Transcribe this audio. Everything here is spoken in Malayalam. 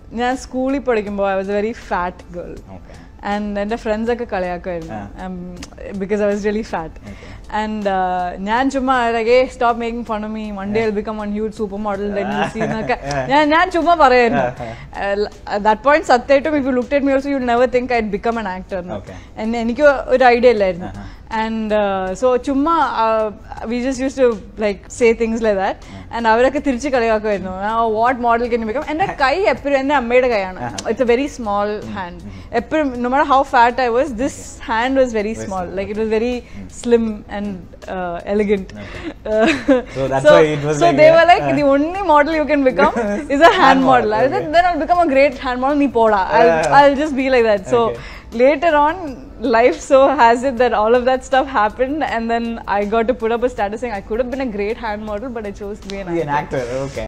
ഞാൻ സ്കൂളിൽ പഠിക്കുമ്പോൾ I was a very fat girl okay and എൻ്റെ ഫ്രണ്ട്സ് ഒക്കെ കളിയാക്കുമായിരുന്നു because I was really fat and ഞാൻ ചുമ്മാ like stop making fun me one day become one huge super model എന്നൊക്കെ ഞാൻ ഞാൻ ചുമ്മാ പറയായിരുന്നു ദാറ്റ് പോയിന്റ് സത്യമായിട്ടും if you look at me also you never think I become an actor Okay. എനിക്ക് ഒരു ഐഡിയ ഇല്ലായിരുന്നു ആൻഡ് സോ ചുമ്മാ we just use to like say things like that and അവരൊക്കെ തിരിച്ച് കളിയാക്കുമായിരുന്നു വാട്ട് മോഡൽ കെൻ ബിക്കം എൻ്റെ കൈ എപ്പോഴും എൻ്റെ അമ്മയുടെ കൈയാണ് it's a very small hand എപ്പോഴും no matter how fat I was this hand was very small like it was very slim and elegant So that's why it was so like they a- were like the only model you can become is a hand model. I said, then I'll become a great hand model. Nee poda. I'll, Uh, I'll just be like that. So okay. later on, life so has it that all of that stuff happened, and then I got to put up a status saying I could have been a great hand model, but I chose to be an Be actor. an actor, okay.